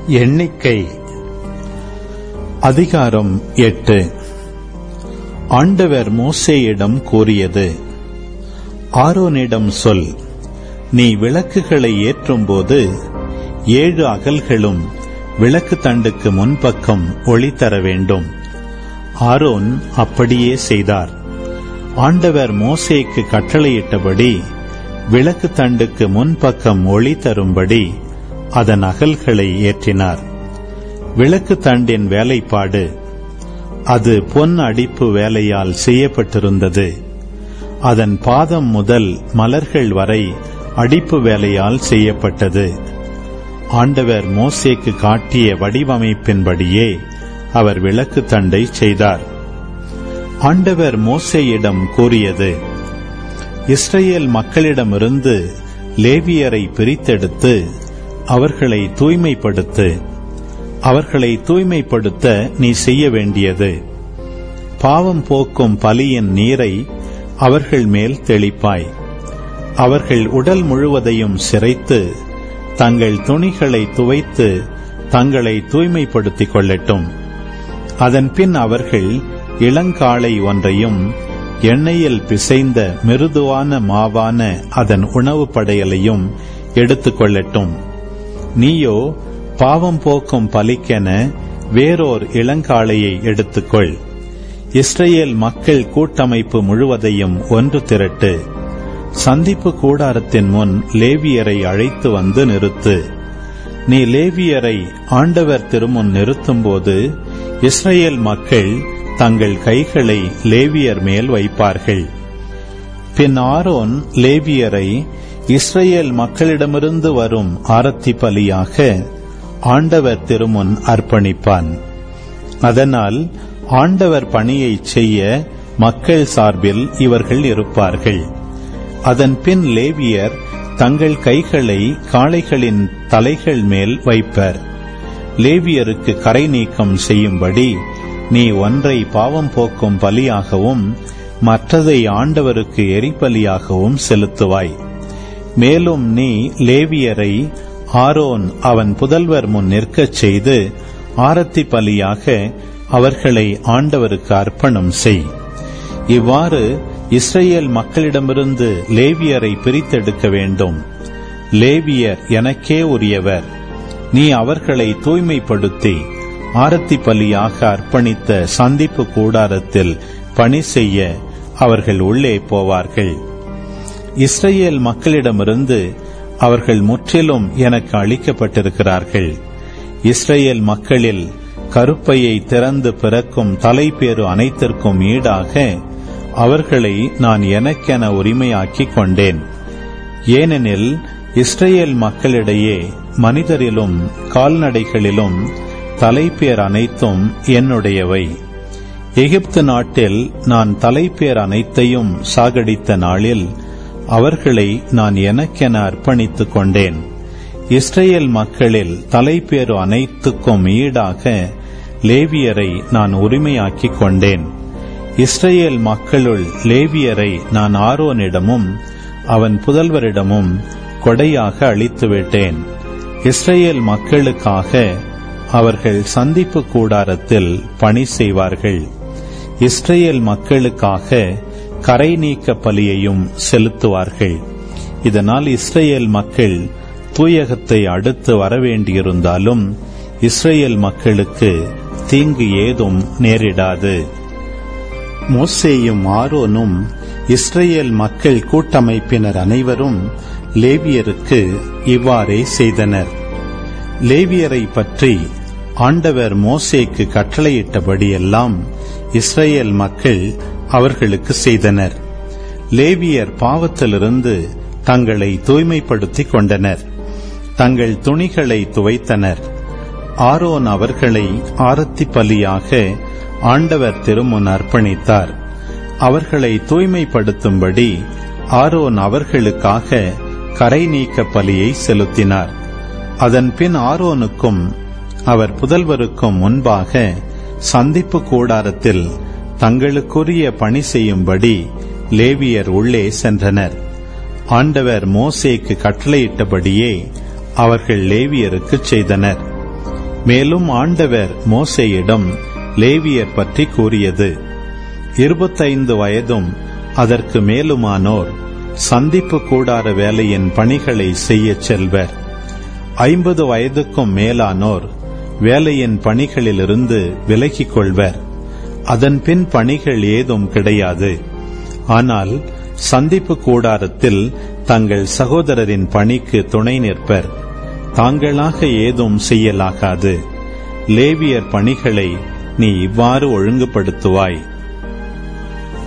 எண்ணிக்கை அதிகாரம் எட்டு ஆண்டவர் மோசேயிடம் கூறியது ஆரோனிடம் சொல் நீ விளக்குகளை ஏற்றும்போது ஏழு அகல்களும் விளக்கு தண்டுக்கு முன்பக்கம் ஒளி தர வேண்டும் ஆரோன் அப்படியே செய்தார் ஆண்டவர் மோசேக்கு கட்டளையிட்டபடி விளக்கு தண்டுக்கு முன்பக்கம் ஒளி தரும்படி அதன் அகல்களை ஏற்றினார் விளக்கு தண்டின் வேலைப்பாடு அது பொன் அடிப்பு வேலையால் செய்யப்பட்டிருந்தது அதன் பாதம் முதல் மலர்கள் வரை அடிப்பு வேலையால் செய்யப்பட்டது ஆண்டவர் மோசேக்கு காட்டிய வடிவமைப்பின்படியே அவர் விளக்கு தண்டை செய்தார் ஆண்டவர் மோசேயிடம் கூறியது இஸ்ரேல் மக்களிடமிருந்து லேவியரை பிரித்தெடுத்து அவர்களை தூய்மைப்படுத்து அவர்களை தூய்மைப்படுத்த நீ செய்ய வேண்டியது பாவம் போக்கும் பலியின் நீரை அவர்கள் மேல் தெளிப்பாய் அவர்கள் உடல் முழுவதையும் சிரைத்து தங்கள் துணிகளை துவைத்து தங்களை தூய்மைப்படுத்திக் கொள்ளட்டும் அதன்பின் அவர்கள் இளங்காளை ஒன்றையும் எண்ணெயில் பிசைந்த மிருதுவான மாவான அதன் உணவு படையலையும் எடுத்துக்கொள்ளட்டும் நீயோ பாவம் போக்கும் பலிக்கென வேறோர் இளங்காளையை எடுத்துக்கொள் இஸ்ரேல் மக்கள் கூட்டமைப்பு முழுவதையும் ஒன்று திரட்டு சந்திப்பு கூடாரத்தின் முன் லேவியரை அழைத்து வந்து நிறுத்து நீ லேவியரை ஆண்டவர் திருமுன் நிறுத்தும்போது இஸ்ரேல் மக்கள் தங்கள் கைகளை லேவியர் மேல் வைப்பார்கள் பின் ஆரோன் லேவியரை இஸ்ரேல் மக்களிடமிருந்து வரும் ஆரத்தி பலியாக ஆண்டவர் திருமுன் அர்ப்பணிப்பான் அதனால் ஆண்டவர் பணியை செய்ய மக்கள் சார்பில் இவர்கள் இருப்பார்கள் அதன் பின் லேவியர் தங்கள் கைகளை காளைகளின் தலைகள் மேல் வைப்பர் லேவியருக்கு கரை நீக்கம் செய்யும்படி நீ ஒன்றை பாவம் போக்கும் பலியாகவும் மற்றதை ஆண்டவருக்கு எரிபலியாகவும் செலுத்துவாய் மேலும் நீ லேவியரை ஆரோன் அவன் புதல்வர் முன் நிற்கச் செய்து ஆரத்தி பலியாக அவர்களை ஆண்டவருக்கு அர்ப்பணம் செய் இவ்வாறு இஸ்ரேல் மக்களிடமிருந்து லேவியரை பிரித்தெடுக்க வேண்டும் லேவியர் எனக்கே உரியவர் நீ அவர்களை தூய்மைப்படுத்தி ஆரத்தி பலியாக அர்ப்பணித்த சந்திப்பு கூடாரத்தில் பணி செய்ய அவர்கள் உள்ளே போவார்கள் இஸ்ரேல் மக்களிடமிருந்து அவர்கள் முற்றிலும் எனக்கு அளிக்கப்பட்டிருக்கிறார்கள் இஸ்ரேல் மக்களில் கருப்பையை திறந்து பிறக்கும் தலைப்பேறு அனைத்திற்கும் ஈடாக அவர்களை நான் எனக்கென உரிமையாக்கிக் கொண்டேன் ஏனெனில் இஸ்ரேல் மக்களிடையே மனிதரிலும் கால்நடைகளிலும் தலைப்பேர் அனைத்தும் என்னுடையவை எகிப்து நாட்டில் நான் தலைப்பேர் அனைத்தையும் சாகடித்த நாளில் அவர்களை நான் எனக்கென அர்ப்பணித்துக் கொண்டேன் இஸ்ரேல் மக்களில் தலைப்பேறு அனைத்துக்கும் ஈடாக லேவியரை நான் உரிமையாக்கிக் கொண்டேன் இஸ்ரேல் மக்களுள் லேவியரை நான் ஆரோனிடமும் அவன் புதல்வரிடமும் கொடையாக அளித்துவிட்டேன் இஸ்ரேல் மக்களுக்காக அவர்கள் சந்திப்பு கூடாரத்தில் பணி செய்வார்கள் இஸ்ரேல் மக்களுக்காக கரை நீக்க பலியையும் செலுத்துவார்கள் இதனால் இஸ்ரேல் மக்கள் தூயகத்தை அடுத்து வரவேண்டியிருந்தாலும் இஸ்ரேல் மக்களுக்கு தீங்கு ஏதும் நேரிடாது மோசேயும் ஆரோனும் இஸ்ரேல் மக்கள் கூட்டமைப்பினர் அனைவரும் லேவியருக்கு இவ்வாறே செய்தனர் லேவியரை பற்றி ஆண்டவர் மோசேக்கு கட்டளையிட்டபடியெல்லாம் இஸ்ரேல் மக்கள் அவர்களுக்கு செய்தனர் லேவியர் பாவத்திலிருந்து தங்களை தூய்மைப்படுத்திக் கொண்டனர் தங்கள் துணிகளை துவைத்தனர் ஆரோன் அவர்களை ஆரத்தி பலியாக ஆண்டவர் திருமுன் அர்ப்பணித்தார் அவர்களை தூய்மைப்படுத்தும்படி ஆரோன் அவர்களுக்காக கரை நீக்க பலியை செலுத்தினார் அதன்பின் ஆரோனுக்கும் அவர் புதல்வருக்கும் முன்பாக சந்திப்பு கூடாரத்தில் தங்களுக்குரிய பணி செய்யும்படி லேவியர் உள்ளே சென்றனர் ஆண்டவர் மோசேக்கு கட்டளையிட்டபடியே அவர்கள் லேவியருக்கு செய்தனர் மேலும் ஆண்டவர் மோசேயிடம் லேவியர் பற்றி கூறியது இருபத்தைந்து வயதும் அதற்கு மேலுமானோர் சந்திப்பு கூடார வேலையின் பணிகளை செய்யச் செல்வர் ஐம்பது வயதுக்கும் மேலானோர் வேலையின் பணிகளிலிருந்து விலகிக் கொள்வர் அதன் பின் பணிகள் ஏதும் கிடையாது ஆனால் சந்திப்பு கூடாரத்தில் தங்கள் சகோதரரின் பணிக்கு துணை நிற்பர் தாங்களாக ஏதும் செய்யலாகாது லேவியர் பணிகளை நீ இவ்வாறு ஒழுங்குபடுத்துவாய்